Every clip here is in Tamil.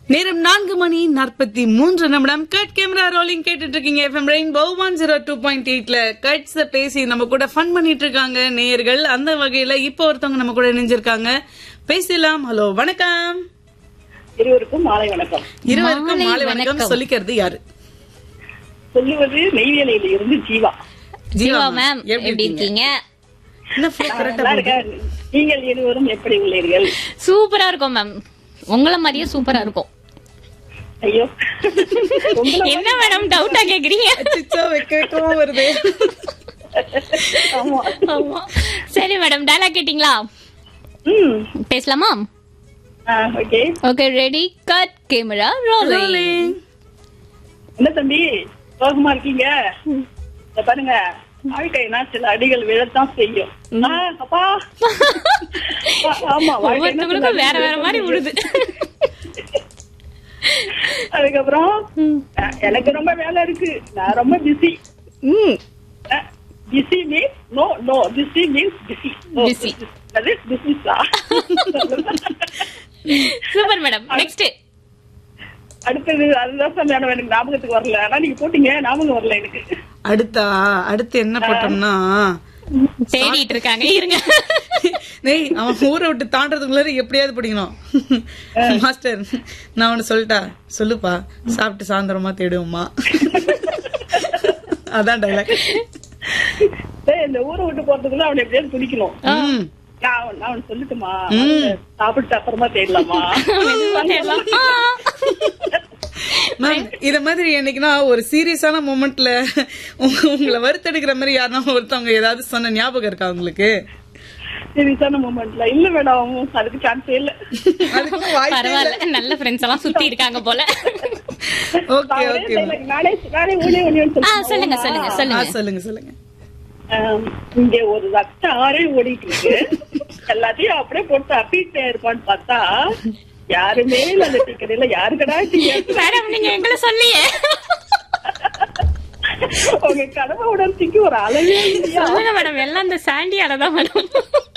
நேரம் நான்கு மணி நாற்பத்தி மூன்று நிமிடம் கட் கேமரா ரோலிங் கேட்டுட்டு இருக்கீங்க FM rainbow one zero two point எயிட்ல கட்ஸ் பேசி நம்ம கூட ஃபன் பண்ணிட்டு இருக்காங்க நேயர்கள் அந்த வகையில இப்போ ஒருத்தவங்க நம்ம கூட இணைஞ்சிருக்காங்க பேசலாம் ஹலோ வணக்கம் இருவருக்கும் மாலை வணக்கம் இருவருக்கும் மாலை மாலை வணக்கம் வணக்கம். சொல்லிக்கிறது யாரு சொல்லுவது நெய்வேலியில இருந்து ஜீவா ஜீவா மேம் எப்படி இருக்கீங்க என்ன flow correct ஆ நல்லா இருக்க நீங்கள் இருவரும் எப்படி உள்ளீர்கள் சூப்பரா இருக்கும் மேம் உங்களை மாதிரியே சூப்பரா இருக்கும் ஐயோ உங்களை என்ன மேடம் டவுட்டா கேக்குறீங்க அச்சச்சோ, வெக்க வெக்கமா வருது ஆமா ஆமா. சரி மேடம் டயலாக் கேட்டிங்களா ம் பேசலாமா okay okay ready cut camera rolling Rolling. என்ன தம்பி சோகமா இருக்கீங்க இத பாருங்க வாழ்க்கைனா சில அடிகள் விழத்தான் செய்யும் ஆ, அப்பா ஆ, ஆமா வாழ்க்கைனா சில ஒவ்வொருத்தவங்களுக்கும் வேற அடிகள் வேற மாதிரி விழத்தான் விழுது அதுக்கப்புறம் அஹ், எனக்கு ரொம்ப வேலை இருக்கு நான் ரொம்ப பிஸி ம் busy means no no busy means busy Busy. அது பிசினஸா சூப்பர் மேடம் நெக்ஸ்ட் அடுத்தது அதுதான் சார் மேடம் எனக்கு ஞாபகத்துக்கு வரல ஆனா நீங்க போட்டீங்க ஞாபகம் வரல எனக்கு அடுத்தா அடுத்து என்ன போட்டோம்னா தேடிட்டு இருக்காங்க இருங்க டேய் அவன் ஊரை விட்டு தாண்டறதுக்குள்ளார எப்படியாவது பிடிக்கணும் மாஸ்டர் நான் ஒன்னு சொல்லிட்டா சொல்லுப்பா சாப்பிட்டு சாயந்தரமா தேடுவோமா அதான் டைலாக் டேய், இந்த ஊரை விட்டு போறதுக்குள்ள அவனை எப்படியாவது பிடிக்கணும் நான் அவன்- நான் அவன் சொல்லட்டுமா சாப்பிட்டு அப்புறமா தேடலாமா மெதுவா தேடலாம். ஆ. மேம் இத மாதிரி என்னைக்குன்னா ஒரு சீரியஸான மூமெண்ட்ல உங்களை வருத்தெடுக்கிற மாதிரி யாருன்னா ஒருத்தவங்க ஏதாவது சொன்ன ஞாபகம் இருக்கா உங்களுக்கு சீரியஸான மூமெண்ட்ல இல்ல மேடம் அதுக்கு சான்ஸே இல்ல அதுக்கு வாய்ப்பே இல்ல பரவாயில்ல நல்ல ஃப்ரெண்ட்ஸ் எல்லாம் சுத்தி இருக்காங்க போல ஓகே நான் ஒரே ஓகே dialogue, நானே நானே ஊழிய ஊழியன்னு ஆ சொல்லுவேன் சொல்லுங்க சொல்லுங்க சொல்லுங்க சொல்லுங்க சொல்லுங்க ஆம், இங்க ஒரு ரத்த ஆறே ஓடிட்டு இருக்கு எல்லாத்தையும் அப்படியே போட்டு அப்பிட்டே இருப்பான்னு பார்த்தா யாருமே இல்ல அந்த டிக்கெட்ல யாருக்கடா டிக்கெட் மேடம் நீங்க எங்களை சொல்லியே உங்க கனவு உணர்ச்சிக்கு ஒரு அளவே இல்லையா சொல்லுங்க மேடம் எல்லாம் இந்த சாண்டியால தான் மேடம்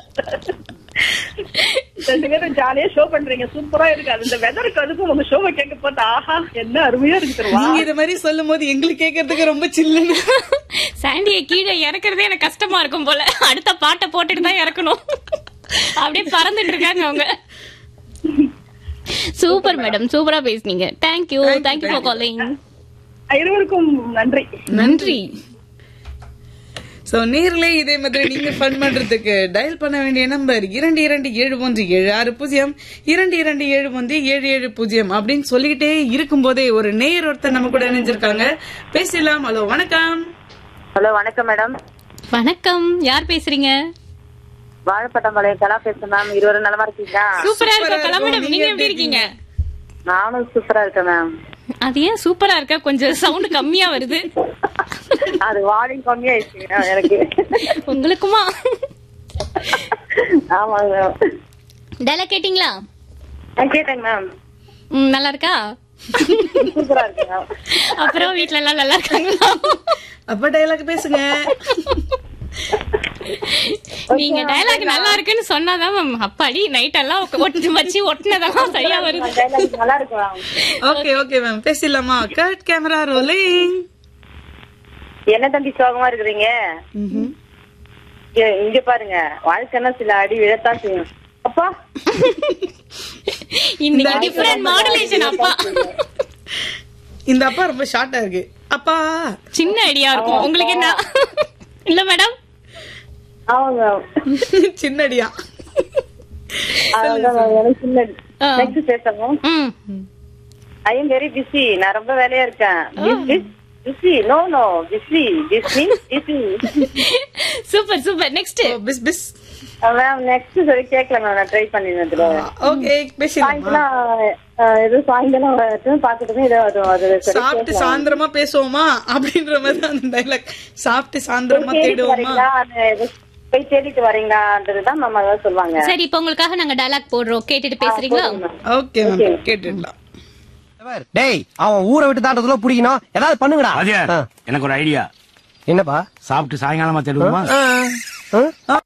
ரெண்டு பேரும் ஜாலியா ஷோ பண்றீங்க சூப்பரா இருக்கு அது இந்த வெதருக்கு அதுக்கும் உங்க ஷோவை கேட்க பார்த்தா ஆஹா என்ன அருமையா இருக்கு தெரியுமா நீங்க இத மாதிரி சொல்லும் போது எங்களுக்கு கேட்கறதுக்கு ரொம்ப சில்லுன்னு சாண்டியை கீழே இறக்குறதே எனக்கு கஷ்டமா இருக்கும் போல அடுத்த பாட்டை போட்டுட்டு தான் இறக்கணும் அப்படியே பறந்துட்டு இருக்காங்க அவங்க சூப்பர் மேடம் சூப்பரா பேசுனீங்க தேங்க்யூ தேங்க்யூ ஃபார் காலிங் இருவருக்கும் நன்றி நன்றி சோ நேர்ல இதே மாதிரி நீங்க ஃபன் பண்றதுக்கு டயல் பண்ண வேண்டிய நம்பர் இரண்டு இரண்டு ஏழு ஒன்று ஏழு ஆறு பூஜ்ஜியம் இரண்டு இரண்டு ஏழு ஒன்று ஏழு ஏழு பூஜ்ஜியம் அப்படின்னு சொல்லிக்கிட்டே இருக்கும் போதே ஒரு நேயர் ஒருத்தர் நம்ம கூட இணைஞ்சிருக்காங்க பேசலாம் ஹலோ வணக்கம் ஹலோ வணக்கம் மேடம் வணக்கம் யார் பேசுறீங்க வாழைப்பட்டம் பாளையம் கலா பேசுறேன் மேம் இருவரும் நலமா இருக்கீங்களா சூப்பரா சூப்பரா இருக்க கலா இருக்கோம். மேடம் நீங்க எப்படி இருக்கீங்க நானும் சூப்பரா இருக்கேன் மேம் அது ஏன் சூப்பரா இருக்க கொஞ்சம் சவுண்ட் கம்மியா வருது அது வால்யூம் கம்மியாயிடுச்சு ma'am எனக்கு உங்களுக்குமா ஆமாங்க மேம் டேலா கேட்டிங்களா நான் கேட்டேங்க மேம் ம், நல்லா இருக்கா சூப்பரா இருக்கு மேம் அப்புறம் வீட்ல எல்லாம் நல்லா இருக்காங்களா அப்ப டயலாக் பேசுங்க நீங்க டயலாக் நல்லா இருக்குன்னு சொன்னாதான் மேம் அப்பாடி நைட் எல்லாம் ஒட்டு வச்சு ஒட்டினதெல்லாம் சரியா வருது dialogue நல்லா இருக்கு மேம் ஓகே ஓகே மேம் பேசலாமா கட் கேமரா ரோலிங் என்ன தம்பி சோகமா இருக்கிறீங்க இங்க- இங்க பாருங்க வாழ்க்கைன்னா சில அடி விழத்தான் செய்யும் அப்பா இன்னைக்கு டிஃபரெண்ட் மாடுலேஷன் அப்பா இந்த அப்பா ரொம்ப ஷார்ட்டா இருக்கு அப்பா சின்ன ஐடியா இருக்கும் உங்களுக்கு என்ன இல்ல மேடம் ஆமாங்க மேம் சின்னடியா அதான் ma'am, எனக்கு சின்ன ஆ. நெக்ஸ்ட் பேசுறோம் ம் ஐ எம் வெரி பிஸி நான் ரொம்ப வேலையா இருக்கேன் busy no no busy busy busy super super next பிஸ் பிஸ் மேம் நெக்ஸ்ட் சொல்லி கேட்கல மேம் நான் ட்ரை பண்ணிருந்தேன் ஓகே பேசலாமா சாயந்தரம் அஹ், இது சாயந்தரம் வரட்டும் பாத்துட்டு இது அது அது சரி சாப்பிட்டு சாயந்தரமா பேசுவோமா அப்படின்ற மாதிரி தான் அந்த டைலாக் சாப்பிட்டு சாயந்தரமா தேடிட்டு தேடுவோமா வரீங்களா அந்த இது போய் தேடிட்டு வரீங்களான்றதுதான் மேம் அதான் சொல்லுவாங்க சரி இப்போ உங்களுக்காக நாங்க டயலாக் போடுறோம் கேட்டுட்டு பேசுறீங்களா ஓகே மேம் கேட்டுடலாம் டேய் அவன் ஊரை விட்டு தாண்டதுல பிடிக்கணும் ஏதாவது பண்ணுங்கடா வாத்தியார் ஆ. எனக்கு ஒரு ஐடியா என்னப்பா சாப்பிட்டு சாயங்காலமா தேடுவோமா ஆ?